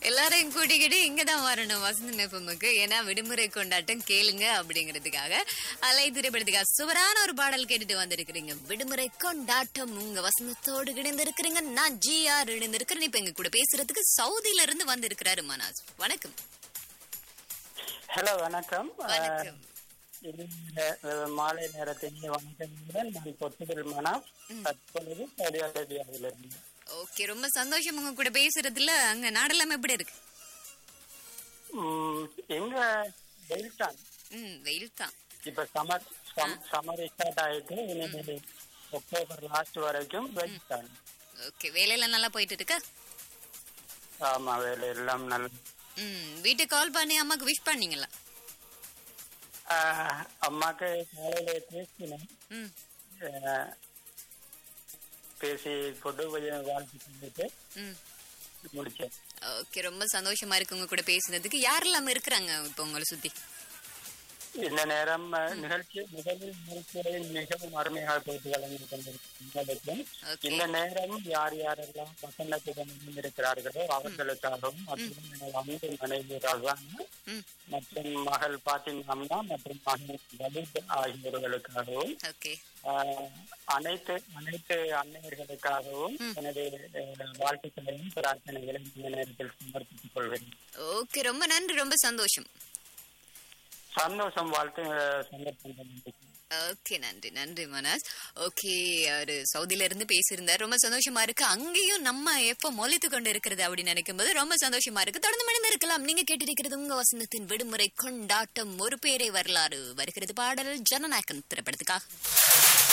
எல்லாரையும் கூட்டிக்கிட்டு இங்கதான் வரணும் வசந்த எஃப்எம்முக்கு ஏன்னா விடுமுறை கொண்டாட்டம் கேளுங்க அப்படிங்கிறதுக்காக அலை திரைப்படத்துக்காக சுவரான ஒரு பாடல் கேட்டுட்டு வந்திருக்கிறீங்க விடுமுறை கொண்டாட்டம் உங்க வசந்தத்தோடு இணைந்திருக்கிறீங்க நான் ஜி ஆர் இணைந்திருக்கிறேன் இப்ப எங்க கூட பேசுறதுக்கு சவுதியில இருந்து வந்திருக்கிறாரு மனாஸ் வணக்கம் ஹலோ வணக்கம் வணக்கம் இந்த அஹ், மாலை நேரத்தின் வணக்கங்களுடன் நான் பொத்துதல் மனா தற்பொழுது சவுதி அரேபியாவிலிருந்து ஓகே ரொம்ப சந்தோஷம் உங்க கூட பேசுறதுல அங்க நாடெல்லாம் எப்படி இருக்கு உம், எங்க வெயில்தான் ம் வெயில் தான் இப்ப சமர் சமர் ஸ்டார்ட் ஆயிட்டு இனிமேல் அக்டோபர் லாஸ்ட் வரைக்கும் வெயில் தான் ஓகே வேலையெல்லாம் நல்லா போயிட்டு இருக்கா ஆமா வேலை எல்லாம் நல்ல ம் வீட்டுக்கு கால் பண்ணி அம்மாக்கு விஷ் பண்ணீங்களா ஆஹ், அம்மாக்கு காலையில பேசினேன் ம் ஆஹ், பேசி பொது வாழ்த்து சொல்லிட்டு ம் முடிச்சேன் ஓகே ரொம்ப சந்தோஷமா இருக்கு உங்க கூட பேசுனதுக்கு யாரெல்லாம் இருக்கிறாங்க இப்போ உங்களை சுத்தி இந்த நேரம் அஹ், நிகழ்ச்சி முதலில் நிகழ்ச்சியை மிகவும் அருமையாக போட்டு வழங்கி கொண்டிருக்கும் ஓகே இந்த நேரம் யார் யாரெல்லாம் வசந்தத்துடன் இருக்கிறார்களோ அவர்களுக்காகவும் மற்றும் எனது அன்பு மனைவி ரசானா ம் மற்றும் மகள் பாத்திமா அம்மா மற்றும் மகன் லலித் ஆகியோர்களுக்காகவும் ஓகே ஆஹ், அனைத்து அனைத்து அன்னையர்களுக்காகவும் எனது அஹ், வாழ்த்துக்களையும் பிரார்த்தனைகளையும் இந்த நேரத்தில் சமர்ப்பித்துக் கொள்கிறேன் ஓகே ரொம்ப நன்றி ரொம்ப சந்தோஷம் சந்தோஷம் வாழ்த்து அஹ், சந்தர்ப்பம் தந்ததுக்கு. ஓகே நன்றி நன்றி மனாஸ் ஓகே அவரு சவுதியில இருந்து பேசியிருந்தார் ரொம்ப சந்தோஷமா இருக்கு அங்கேயும் நம்ம எப்ப மொழித்து கொண்டு இருக்கிறது அப்படின்னு நினைக்கும் போது ரொம்ப சந்தோஷமா இருக்கு தொடர்ந்து மணிந்து இருக்கலாம் நீங்க கேட்டிருக்கிறது உங்க வசந்தத்தின் விடுமுறை கொண்டாட்டம் ஒரு பேரை வரலாறு வருகிறது பாடல் ஜனநாயகன் திரைப்படத்துக்காக